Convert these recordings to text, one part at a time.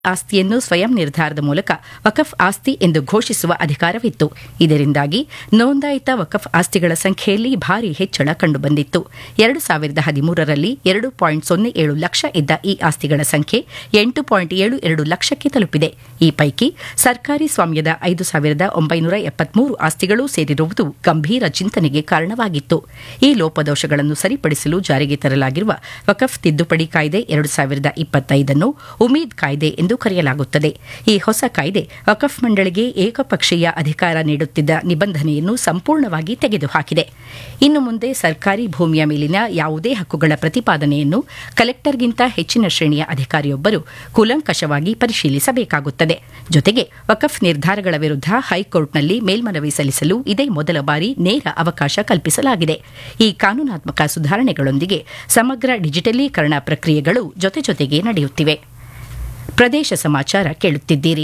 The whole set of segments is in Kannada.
ಆಸ್ತಿಯನ್ನು ಸ್ವಯಂ ನಿರ್ಧಾರದ ಮೂಲಕ ವಕಫ್ ಆಸ್ತಿ ಎಂದು ಘೋಷಿಸುವ ಅಧಿಕಾರವಿತ್ತು ಇದರಿಂದಾಗಿ ನೋಂದಾಯಿತ ವಕಫ್ ಆಸ್ತಿಗಳ ಸಂಖ್ಯೆಯಲ್ಲಿ ಭಾರಿ ಹೆಚ್ಚಳ ಕಂಡುಬಂದಿತ್ತು ಎರಡು ಸಾವಿರದ ಹದಿಮೂರರಲ್ಲಿ ಎರಡು ಪಾಯಿಂಟ್ ಸೊನ್ನೆ ಏಳು ಲಕ್ಷ ಇದ್ದ ಈ ಆಸ್ತಿಗಳ ಸಂಖ್ಯೆ ಎಂಟು ಪಾಯಿಂಟ್ ಏಳು ಎರಡು ಲಕ್ಷಕ್ಕೆ ತಲುಪಿದೆ ಈ ಪೈಕಿ ಸರ್ಕಾರಿ ಸ್ವಾಮ್ಯದ ಐದು ಸಾವಿರದ ಒಂಬೈನೂರ ಎಪ್ಪತ್ಮೂರು ಆಸ್ತಿಗಳು ಸೇರಿರುವುದು ಗಂಭೀರ ಚಿಂತನೆಗೆ ಕಾರಣವಾಗಿತ್ತು ಈ ಲೋಪದೋಷಗಳನ್ನು ಸರಿಪಡಿಸಲು ಜಾರಿಗೆ ತರಲಾಗಿರುವ ವಕಫ್ ತಿದ್ದುಪಡಿ ಕಾಯ್ದೆ ಎರಡು ಸಾವಿರದ ಇಪ್ಪತ್ತೈದನ್ನು ಉಮೀದ್ ಕಾಯ್ದೆ ಎಂದು ಕರೆಯಲಾಗುತ್ತದೆ ಈ ಹೊಸ ಕಾಯ್ದೆ ವಕಫ್ ಮಂಡಳಿಗೆ ಏಕಪಕ್ಷೀಯ ಅಧಿಕಾರ ನೀಡುತ್ತಿದ್ದ ನಿಬಂಧನೆಯನ್ನು ಸಂಪೂರ್ಣವಾಗಿ ತೆಗೆದುಹಾಕಿದೆ ಇನ್ನು ಮುಂದೆ ಸರ್ಕಾರಿ ಭೂಮಿಯ ಮೇಲಿನ ಯಾವುದೇ ಹಕ್ಕುಗಳ ಪ್ರತಿಪಾದನೆಯನ್ನು ಕಲೆಕ್ಟರ್ಗಿಂತ ಹೆಚ್ಚಿನ ಶ್ರೇಣಿಯ ಅಧಿಕಾರಿಯೊಬ್ಬರು ಕೂಲಂಕಷವಾಗಿ ಪರಿಶೀಲಿಸಬೇಕಾಗುತ್ತದೆ ಜೊತೆಗೆ ವಕಫ್ ನಿರ್ಧಾರಗಳ ವಿರುದ್ಧ ಹೈಕೋರ್ಟ್ನಲ್ಲಿ ಮೇಲ್ಮನವಿ ಸಲ್ಲಿಸಲು ಇದೇ ಮೊದಲ ಬಾರಿ ನೇರ ಅವಕಾಶ ಕಲ್ಪಿಸಲಾಗಿದೆ ಈ ಕಾನೂನಾತ್ಮಕ ಸುಧಾರಣೆಗಳೊಂದಿಗೆ ಸಮಗ್ರ ಡಿಜಿಟಲೀಕರಣ ಪ್ರಕ್ರಿಯೆಗಳು ಜೊತೆ ಜೊತೆಗೆ ನಡೆಯುತ್ತಿವೆ ಪ್ರದೇಶ ಸಮಾಚಾರ ಕೇಳುತ್ತಿದ್ದೀರಿ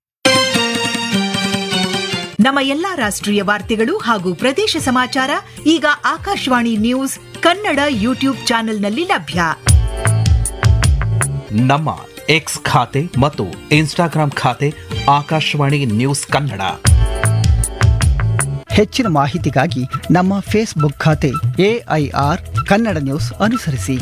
ನಮ್ಮ ಎಲ್ಲಾ ರಾಷ್ಟ್ರೀಯ ವಾರ್ತೆಗಳು ಹಾಗೂ ಪ್ರದೇಶ ಸಮಾಚಾರ ಈಗ ಆಕಾಶವಾಣಿ ನ್ಯೂಸ್ ಕನ್ನಡ ಯೂಟ್ಯೂಬ್ ಚಾನೆಲ್ನಲ್ಲಿ ಲಭ್ಯ ನಮ್ಮ ಎಕ್ಸ್ ಖಾತೆ ಮತ್ತು ಇನ್ಸ್ಟಾಗ್ರಾಂ ಖಾತೆ ಆಕಾಶವಾಣಿ ನ್ಯೂಸ್ ಕನ್ನಡ ಹೆಚ್ಚಿನ ಮಾಹಿತಿಗಾಗಿ ನಮ್ಮ ಫೇಸ್ಬುಕ್ ಖಾತೆ ಎಐಆರ್ ಕನ್ನಡ ನ್ಯೂಸ್ ಅನುಸರಿಸಿ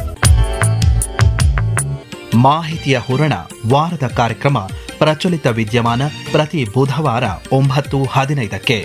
ಮಾಹಿತಿಯ ಹೂರಣ ವಾರದ ಕಾರ್ಯಕ್ರಮ ಪ್ರಚಲಿತ ವಿದ್ಯಮಾನ ಪ್ರತಿ ಬುಧವಾರ ಒಂಬತ್ತು ಹದಿನೈದಕ್ಕೆ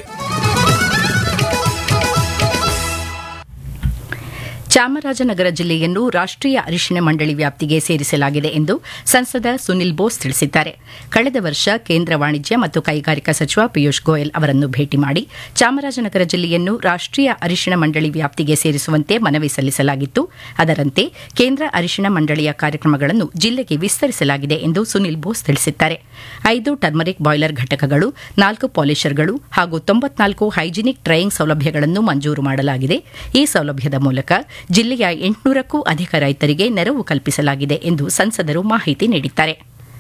ಚಾಮರಾಜನಗರ ಜಿಲ್ಲೆಯನ್ನು ರಾಷ್ಟೀಯ ಅರಿಶಿಣ ಮಂಡಳಿ ವ್ಯಾಪ್ತಿಗೆ ಸೇರಿಸಲಾಗಿದೆ ಎಂದು ಸಂಸದ ಸುನಿಲ್ ಬೋಸ್ ತಿಳಿಸಿದ್ದಾರೆ ಕಳೆದ ವರ್ಷ ಕೇಂದ್ರ ವಾಣಿಜ್ಯ ಮತ್ತು ಕೈಗಾರಿಕಾ ಸಚಿವ ಪಿಯೂಷ್ ಗೋಯಲ್ ಅವರನ್ನು ಭೇಟಿ ಮಾಡಿ ಚಾಮರಾಜನಗರ ಜಿಲ್ಲೆಯನ್ನು ರಾಷ್ಟೀಯ ಅರಿಶಿಣ ಮಂಡಳಿ ವ್ಯಾಪ್ತಿಗೆ ಸೇರಿಸುವಂತೆ ಮನವಿ ಸಲ್ಲಿಸಲಾಗಿತ್ತು ಅದರಂತೆ ಕೇಂದ್ರ ಅರಿಶಿಣ ಮಂಡಳಿಯ ಕಾರ್ಯಕ್ರಮಗಳನ್ನು ಜಿಲ್ಲೆಗೆ ವಿಸ್ತರಿಸಲಾಗಿದೆ ಎಂದು ಸುನಿಲ್ ಬೋಸ್ ತಿಳಿಸಿದ್ದಾರೆ ಐದು ಟರ್ಮರಿಕ್ ಬಾಯ್ಲರ್ ಘಟಕಗಳು ನಾಲ್ಕು ಪಾಲಿಷರ್ಗಳು ಹಾಗೂ ತೊಂಬತ್ನಾಲ್ಕು ಹೈಜಿನಿಕ್ ಡ್ರೈಯಿಂಗ್ ಸೌಲಭ್ಯಗಳನ್ನು ಮಂಜೂರು ಮಾಡಲಾಗಿದೆ ಈ ಸೌಲಭ್ಯದ ಮೂಲಕ ಜಿಲ್ಲೆಯ ಎಂಟುನೂರಕ್ಕೂ ಅಧಿಕ ರೈತರಿಗೆ ನೆರವು ಕಲ್ಪಿಸಲಾಗಿದೆ ಎಂದು ಸಂಸದರು ಮಾಹಿತಿ ನೀಡಿದ್ದಾರೆ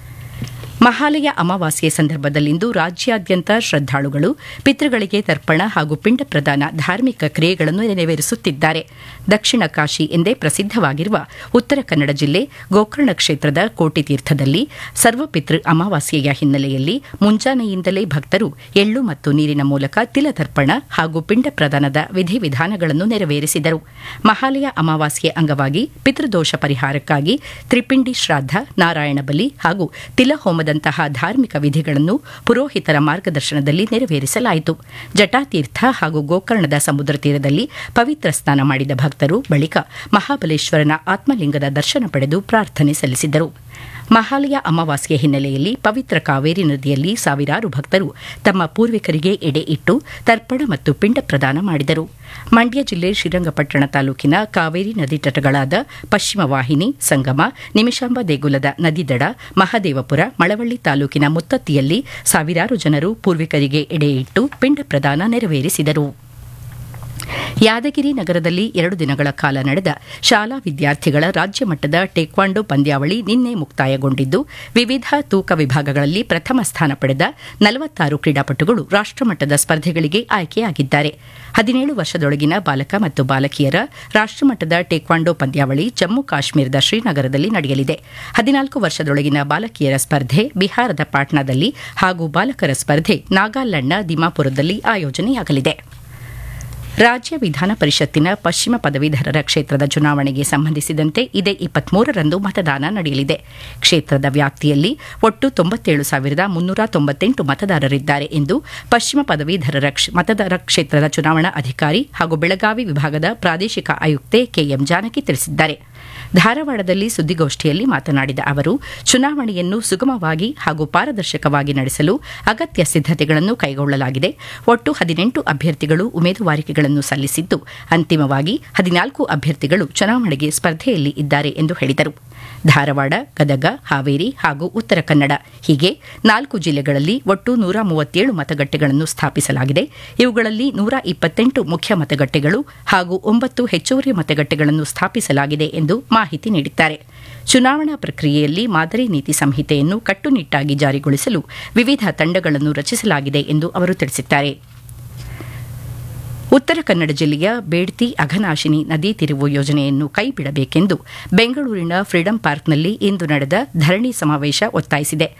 ಮಹಾಲಯ ಅಮಾವಾಸ್ಯೆ ಸಂದರ್ಭದಲ್ಲಿಂದು ರಾಜ್ಯಾದ್ಯಂತ ಶ್ರದ್ದಾಳುಗಳು ಪಿತೃಗಳಿಗೆ ತರ್ಪಣ ಹಾಗೂ ಪಿಂಡ ಪ್ರದಾನ ಧಾರ್ಮಿಕ ಕ್ರಿಯೆಗಳನ್ನು ನೆರವೇರಿಸುತ್ತಿದ್ದಾರೆ ದಕ್ಷಿಣ ಕಾಶಿ ಎಂದೇ ಪ್ರಸಿದ್ದವಾಗಿರುವ ಉತ್ತರ ಕನ್ನಡ ಜಿಲ್ಲೆ ಗೋಕರ್ಣ ಕ್ಷೇತ್ರದ ಕೋಟಿತೀರ್ಥದಲ್ಲಿ ಸರ್ವಪಿತೃ ಅಮಾವಾಸ್ಯೆಯ ಹಿನ್ನೆಲೆಯಲ್ಲಿ ಮುಂಜಾನೆಯಿಂದಲೇ ಭಕ್ತರು ಎಳ್ಳು ಮತ್ತು ನೀರಿನ ಮೂಲಕ ತಿಲತರ್ಪಣ ಹಾಗೂ ಪಿಂಡ ಪ್ರದಾನದ ವಿಧಿವಿಧಾನಗಳನ್ನು ನೆರವೇರಿಸಿದರು ಮಹಾಲಯ ಅಮಾವಾಸ್ಯೆ ಅಂಗವಾಗಿ ಪಿತೃದೋಷ ಪರಿಹಾರಕ್ಕಾಗಿ ತ್ರಿಪಿಂಡಿ ಶ್ರಾದ್ದ ನಾರಾಯಣ ಬಲಿ ಹಾಗೂ ತಿಲಹೋಮದಂತಹ ಧಾರ್ಮಿಕ ವಿಧಿಗಳನ್ನು ಪುರೋಹಿತರ ಮಾರ್ಗದರ್ಶನದಲ್ಲಿ ನೆರವೇರಿಸಲಾಯಿತು ಜಟಾತೀರ್ಥ ಹಾಗೂ ಗೋಕರ್ಣದ ಸಮುದ್ರ ತೀರದಲ್ಲಿ ಪವಿತ್ರ ಸ್ನಾನ ಮಾಡಿದ ಭಕ್ತರು ಬಳಿಕ ಮಹಾಬಲೇಶ್ವರನ ಆತ್ಮಲಿಂಗದ ದರ್ಶನ ಪಡೆದು ಪ್ರಾರ್ಥನೆ ಸಲ್ಲಿಸಿದರು ಮಹಾಲಯ ಅಮಾವಾಸ್ಯೆ ಹಿನ್ನೆಲೆಯಲ್ಲಿ ಪವಿತ್ರ ಕಾವೇರಿ ನದಿಯಲ್ಲಿ ಸಾವಿರಾರು ಭಕ್ತರು ತಮ್ಮ ಪೂರ್ವಿಕರಿಗೆ ಎಡೆ ಇಟ್ಟು ತರ್ಪಣ ಮತ್ತು ಪಿಂಡ ಪ್ರದಾನ ಮಾಡಿದರು ಮಂಡ್ಯ ಜಿಲ್ಲೆ ಶ್ರೀರಂಗಪಟ್ಟಣ ತಾಲೂಕಿನ ಕಾವೇರಿ ನದಿ ತಟಗಳಾದ ಪಶ್ಚಿಮ ವಾಹಿನಿ ಸಂಗಮ ನಿಮಿಷಾಂಬ ದೇಗುಲದ ನದಿದಡ ಮಹದೇವಪುರ ಮಳವಳ್ಳಿ ತಾಲೂಕಿನ ಮುತ್ತತ್ತಿಯಲ್ಲಿ ಸಾವಿರಾರು ಜನರು ಪೂರ್ವಿಕರಿಗೆ ಎಡೆ ಇಟ್ಟು ಪಿಂಡ ಪ್ರದಾನ ನೆರವೇರಿಸಿದರು ಯಾದಗಿರಿ ನಗರದಲ್ಲಿ ಎರಡು ದಿನಗಳ ಕಾಲ ನಡೆದ ಶಾಲಾ ವಿದ್ಯಾರ್ಥಿಗಳ ರಾಜ್ಯ ಮಟ್ಟದ ಟೇಕ್ವಾಂಡೋ ಪಂದ್ಯಾವಳಿ ನಿನ್ನೆ ಮುಕ್ತಾಯಗೊಂಡಿದ್ದು ವಿವಿಧ ತೂಕ ವಿಭಾಗಗಳಲ್ಲಿ ಪ್ರಥಮ ಸ್ಥಾನ ಪಡೆದ ನಲವತ್ತಾರು ಕ್ರೀಡಾಪಟುಗಳು ರಾಷ್ಟಮಟ್ಟದ ಸ್ಪರ್ಧೆಗಳಿಗೆ ಆಯ್ಕೆಯಾಗಿದ್ದಾರೆ ಹದಿನೇಳು ವರ್ಷದೊಳಗಿನ ಬಾಲಕ ಮತ್ತು ಬಾಲಕಿಯರ ರಾಷ್ಟಮಟ್ಟದ ಟೇಕ್ವಾಂಡೋ ಪಂದ್ಯಾವಳಿ ಜಮ್ಮು ಕಾಶ್ಮೀರದ ಶ್ರೀನಗರದಲ್ಲಿ ನಡೆಯಲಿದೆ ಹದಿನಾಲ್ಕು ವರ್ಷದೊಳಗಿನ ಬಾಲಕಿಯರ ಸ್ಪರ್ಧೆ ಬಿಹಾರದ ಪಾಟ್ನಾದಲ್ಲಿ ಹಾಗೂ ಬಾಲಕರ ಸ್ಪರ್ಧೆ ನಾಗಾಲ್ಯಾಂಡ್ನ ದಿಮಾಪುರದಲ್ಲಿ ಆಯೋಜನೆಯಾಗಲಿದೆ ರಾಜ್ಯ ವಿಧಾನ ಪರಿಷತ್ತಿನ ಪಶ್ಚಿಮ ಪದವೀಧರರ ಕ್ಷೇತ್ರದ ಚುನಾವಣೆಗೆ ಸಂಬಂಧಿಸಿದಂತೆ ಇದೇ ಇಪ್ಪತ್ಮೂರರಂದು ಮತದಾನ ನಡೆಯಲಿದೆ ಕ್ಷೇತ್ರದ ವ್ಯಾಪ್ತಿಯಲ್ಲಿ ಒಟ್ಟು ತೊಂಬತ್ತೇಳು ಸಾವಿರದ ಮುನ್ನೂರ ತೊಂಬತ್ತೆಂಟು ಮತದಾರರಿದ್ದಾರೆ ಎಂದು ಪಶ್ಚಿಮ ಪದವೀಧರರ ಮತದಾರ ಕ್ಷೇತ್ರದ ಚುನಾವಣಾ ಅಧಿಕಾರಿ ಹಾಗೂ ಬೆಳಗಾವಿ ವಿಭಾಗದ ಪ್ರಾದೇಶಿಕ ಆಯುಕ್ತೆ ಕೆಎಂ ಜಾನಕಿ ತಿಳಿಸಿದ್ದಾರೆ ಧಾರವಾಡದಲ್ಲಿ ಸುದ್ದಿಗೋಷ್ಠಿಯಲ್ಲಿ ಮಾತನಾಡಿದ ಅವರು ಚುನಾವಣೆಯನ್ನು ಸುಗಮವಾಗಿ ಹಾಗೂ ಪಾರದರ್ಶಕವಾಗಿ ನಡೆಸಲು ಅಗತ್ಯ ಸಿದ್ದತೆಗಳನ್ನು ಕೈಗೊಳ್ಳಲಾಗಿದೆ ಒಟ್ಟು ಹದಿನೆಂಟು ಅಭ್ಯರ್ಥಿಗಳು ಉಮೇದುವಾರಿಕೆಗಳನ್ನು ಸಲ್ಲಿಸಿದ್ದು ಅಂತಿಮವಾಗಿ ಹದಿನಾಲ್ಕು ಅಭ್ಯರ್ಥಿಗಳು ಚುನಾವಣೆಗೆ ಸ್ಪರ್ಧೆಯಲ್ಲಿ ಇದ್ದಾರೆ ಎಂದು ಹೇಳಿದರು ಧಾರವಾಡ ಗದಗ ಹಾವೇರಿ ಹಾಗೂ ಉತ್ತರ ಕನ್ನಡ ಹೀಗೆ ನಾಲ್ಕು ಜಿಲ್ಲೆಗಳಲ್ಲಿ ಒಟ್ಟು ನೂರ ಮೂವತ್ತೇಳು ಮತಗಟ್ಟೆಗಳನ್ನು ಸ್ಥಾಪಿಸಲಾಗಿದೆ ಇವುಗಳಲ್ಲಿ ನೂರ ಇಪ್ಪತ್ತೆಂಟು ಮುಖ್ಯ ಮತಗಟ್ಟೆಗಳು ಹಾಗೂ ಒಂಬತ್ತು ಹೆಚ್ಚುವರಿ ಮತಗಟ್ಟೆಗಳನ್ನು ಸ್ಥಾಪಿಸಲಾಗಿದೆ ಎಂದು ಮಾಹಿತಿ ನೀಡಿದ್ದಾರೆ ಚುನಾವಣಾ ಪ್ರಕ್ರಿಯೆಯಲ್ಲಿ ಮಾದರಿ ನೀತಿ ಸಂಹಿತೆಯನ್ನು ಕಟ್ಟುನಿಟ್ಟಾಗಿ ಜಾರಿಗೊಳಿಸಲು ವಿವಿಧ ತಂಡಗಳನ್ನು ರಚಿಸಲಾಗಿದೆ ಎಂದು ಅವರು ತಿಳಿಸಿದ್ದಾರೆ ಉತ್ತರ ಕನ್ನಡ ಜಿಲ್ಲೆಯ ಬೇಡ್ತಿ ಅಘನಾಶಿನಿ ನದಿ ತಿರುವು ಯೋಜನೆಯನ್ನು ಕೈಬಿಡಬೇಕೆಂದು ಬೆಂಗಳೂರಿನ ಫ್ರೀಡಂ ಪಾರ್ಕ್ನಲ್ಲಿ ಇಂದು ನಡೆದ ಧರಣಿ ಸಮಾವೇಶ ಒತ್ತಾಯಿಸಿದೆ